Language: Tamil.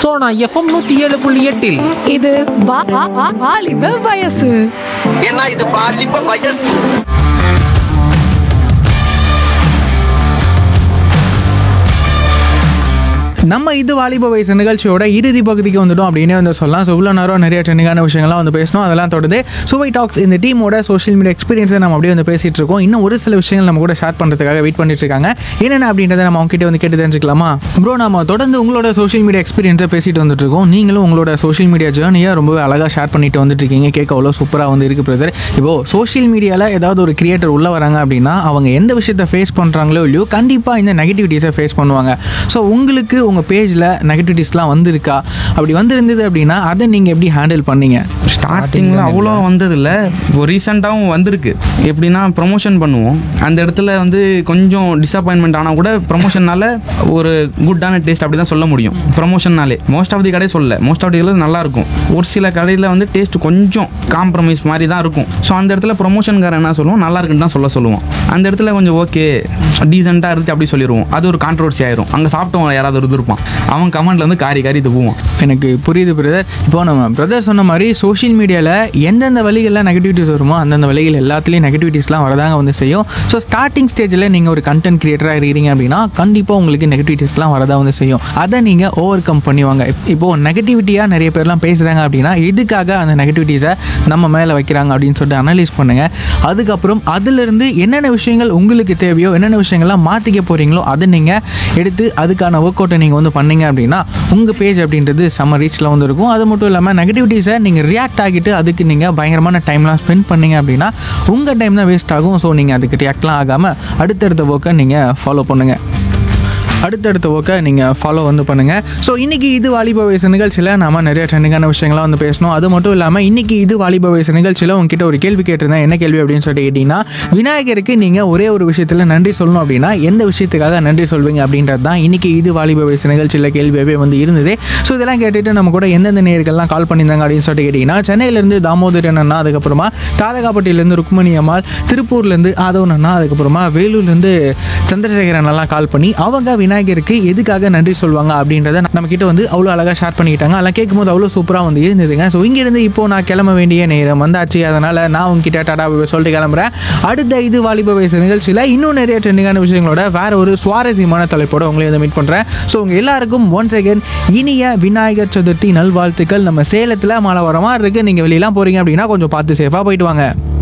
சோனா எஃப்எம் நூத்தி ஏழு புள்ளி எட்டில் இது வா- வா- வா- வாலிப வயசு ஏன்னா இது பாலிப்ப வயசு நம்ம இது வாலிப வயசு நிகழ்ச்சியோட இறுதி பகுதிக்கு வந்துட்டோம் அப்படின்னே வந்து சொல்லலாம் ஸோ இவ்வளோ நேரம் நிறைய ட்ரெண்டிங்கான விஷயங்கள்லாம் வந்து பேசணும் அதெல்லாம் தொடர்ந்து சுவை டாக்ஸ் இந்த டீமோட சோஷியல் மீடியா எக்ஸ்பீரியன்ஸை நம்ம அப்படியே வந்து பேசிட்டு இருக்கோம் இன்னும் ஒரு சில விஷயங்கள் நம்ம கூட ஷேர் பண்ணுறதுக்காக வெயிட் பண்ணிட்டு இருக்காங்க என்னென்ன அப்படின்றத நம்ம அவங்க கிட்ட வந்து கேட்டு தெரிஞ்சுக்கலாமா ப்ரோ நம்ம தொடர்ந்து உங்களோட சோஷியல் மீடியா எக்ஸ்பீரியன்ஸை பேசிட்டு வந்துட்டு இருக்கோம் நீங்களும் உங்களோட சோஷியல் மீடியா ஜேர்னியை ரொம்பவே அழகாக ஷேர் பண்ணிட்டு வந்துட்டு இருக்கீங்க கேட்க அவ்வளோ சூப்பராக வந்து இருக்கு பிரதர் இப்போ சோஷியல் மீடியாவில் ஏதாவது ஒரு கிரியேட்டர் உள்ள வராங்க அப்படின்னா அவங்க எந்த விஷயத்தை ஃபேஸ் பண்ணுறாங்களோ இல்லையோ கண்டிப்பாக இந்த நெகட்டிவிட்டிஸை ஃபேஸ் பண்ணுவாங்க ஸோ உங்களுக்கு உங்கள் பேஜில் நெகட்டிவிட்டிஸ்லாம் வந்திருக்கா அப்படி வந்திருந்தது அப்படின்னா அதை நீங்கள் எப்படி ஹேண்டில் பண்ணீங்க ஸ்டார்டிங்கில் அவ்வளோ வந்ததில்ல இப்போ ரீசெண்டாகவும் வந்திருக்கு எப்படின்னா ப்ரொமோஷன் பண்ணுவோம் அந்த இடத்துல வந்து கொஞ்சம் டிசப்பாயின்மெண்ட் ஆனால் கூட ப்ரொமோஷன்னால ஒரு குட்டான டேஸ்ட் அப்படி தான் சொல்ல முடியும் ப்ரொமோஷன்னாலே மோஸ்ட் ஆஃப் தி கடை சொல்ல மோஸ்ட் ஆஃப் தி கடையில் நல்லா இருக்கும் ஒரு சில கடையில் வந்து டேஸ்ட் கொஞ்சம் காம்ப்ரமைஸ் மாதிரி தான் இருக்கும் ஸோ அந்த இடத்துல ப்ரொமோஷன்காரன் என்ன சொல்லுவோம் நல்லா இருக்குன்னு தான் சொல்ல சொல்லுவோம் அந்த இடத்துல கொஞ்சம் ஓகே டீசெண்டாக இருந்துச்சு அப்படி சொல்லிடுவோம் அது ஒரு கான்ட்ரவர்சி ஆயிரும் அங்கே சாப்பிட்டவங்க யாராவது ஒரு இது இருப்பான் அவன் கமெண்ட்ல வந்து காரி காரி துப்புவான் எனக்கு புரியுது பிரதர் இப்போ நம்ம பிரதர் சொன்ன மாதிரி சோஷியல் மீடியாவில் எந்தெந்த வழிகளில் நெகட்டிவிட்டிஸ் வருமோ அந்தந்த வழிகள் எல்லாத்துலேயும் நெகட்டிவிட்டிஸ்லாம் வரதாங்க வந்து செய்யும் ஸோ ஸ்டார்டிங் ஸ்டேஜில் நீங்கள் ஒரு கண்டென்ட் கிரியேட்டராக இருக்கிறீங்க அப்படின்னா கண்டிப்பாக உங்களுக்கு நெகட்டிவிட்டிஸ்லாம் வரதா வந்து செய்யும் அதை நீங்கள் ஓவர் கம் பண்ணிவாங்க இப்- இப்போது நெகட்டிவிட்டியாக நிறைய பேர்லாம் பேசுகிறாங்க அப்படின்னா எதுக்காக அந்த நெகட்டிவிட்டிஸை நம்ம மேலே வைக்கிறாங்க அப்படின்னு சொல்லிட்டு அனலைஸ் பண்ணுங்கள் அதுக்கப்புறம் அதிலிருந்து என்னென்ன விஷயங்கள் உங்களுக்கு தேவையோ என்னென்ன விஷயங்கள்லாம் மாற்றிக்க போகிறீங்களோ அதை நீங்கள் எடுத்து அதுக்கான ஒர்க் அவுட்டை நீங்கள் வந்து பண்ணீங்க அப்படின்னா உங்கள் பேஜ் அப்படின்றது செம்ம ரீச்சில் வந்து இருக்கும் அது மட்டும் இல்லாமல் நெகட்டிவிட்டிஸை நீங்கள் ரியாக்ட் ஆகிட்டு அதுக்கு நீங்கள் பயங்கரமான டைம்லாம் ஸ்பெண்ட் பண்ணீங்க அப்படின்னா உங்கள் டைம் தான் வேஸ்ட் ஆகும் ஸோ நீங்கள் அதுக்கு ரியாக்ட்லாம் ஆகாமல் அடுத்தடுத்த ஒர்க்கை நீங்கள் ஃபாலோ பண்ணுங்கள் அடுத்தடுத்த ஒர்க்கை நீங்கள் ஃபாலோ வந்து பண்ணுங்கள் ஸோ இன்றைக்கி இது வாலிப வயசு நிகழ்ச்சியில் நாம நிறைய ட்ரெண்டிங்கான விஷயங்கள்லாம் வந்து பேசணும் அது மட்டும் இல்லாமல் இன்றைக்கி இது வாலிப வயசு நிகழ்ச்சியில் உங்ககிட்ட ஒரு கேள்வி கேட்டிருந்தேன் என்ன கேள்வி அப்படின்னு சொல்லிட்டு கேட்டிங்கன்னா விநாயகருக்கு நீங்கள் ஒரே ஒரு விஷயத்தில் நன்றி சொல்லணும் அப்படின்னா எந்த விஷயத்துக்காக நன்றி சொல்வீங்க அப்படின்றது தான் இன்றைக்கி இது வாலிப வயசு நிகழ்ச்சியில் கேள்வியாகவே வந்து இருந்தது ஸோ இதெல்லாம் கேட்டுட்டு நம்ம கூட எந்தெந்த நேர்கள்லாம் கால் பண்ணியிருந்தாங்க அப்படின்னு சொல்லிட்டு கேட்டிங்கன்னா சென்னையிலேருந்து தாமோதரன் அண்ணா அதுக்கப்புறமா தாதகாப்பட்டியிலேருந்து ருக்மணி அம்மாள் திருப்பூர்லேருந்து ஆதவன் அண்ணா அதுக்கப்புறமா வேலூர்லேருந்து சந்திரசேகரன் எல்லாம் கால் பண்ணி அவங்க விநாயகருக்கு எதுக்காக நன்றி சொல்லுவாங்க அப்படின்றத நம்ம கிட்ட வந்து அவ்வளோ அழகாக ஷேர் பண்ணிக்கிட்டாங்க அதெல்லாம் கேட்கும்போது அவ்வளோ சூப்பராக வந்து இருந்ததுங்க ஸோ இங்கேருந்து இப்போ நான் கிளம்ப வேண்டிய நேரம் வந்தாச்சு அதனால் நான் உங்ககிட்ட டாடா bye bye சொல்லிட்டு கிளம்புறேன் அடுத்த இது வாலிப வயசு நிகழ்ச்சியில் இன்னும் நிறைய ட்ரெண்டிங்கான விஷயங்களோட வேற ஒரு சுவாரஸ்யமான தலைப்போட உங்களை வந்து மீட் பண்ணுறேன் ஸோ உங்கள் எல்லாருக்கும் ஒன்ஸ் அகேன் இனிய விநாயகர் சதுர்த்தி நல்வாழ்த்துக்கள் நம்ம சேலத்தில் மழை வர மாதிரி இருக்குது நீங்கள் வெளியெல்லாம் போகிறீங்க அப்படின்னா கொஞ்சம் பார்த்து சேஃபாக போயிட்டு வாங்க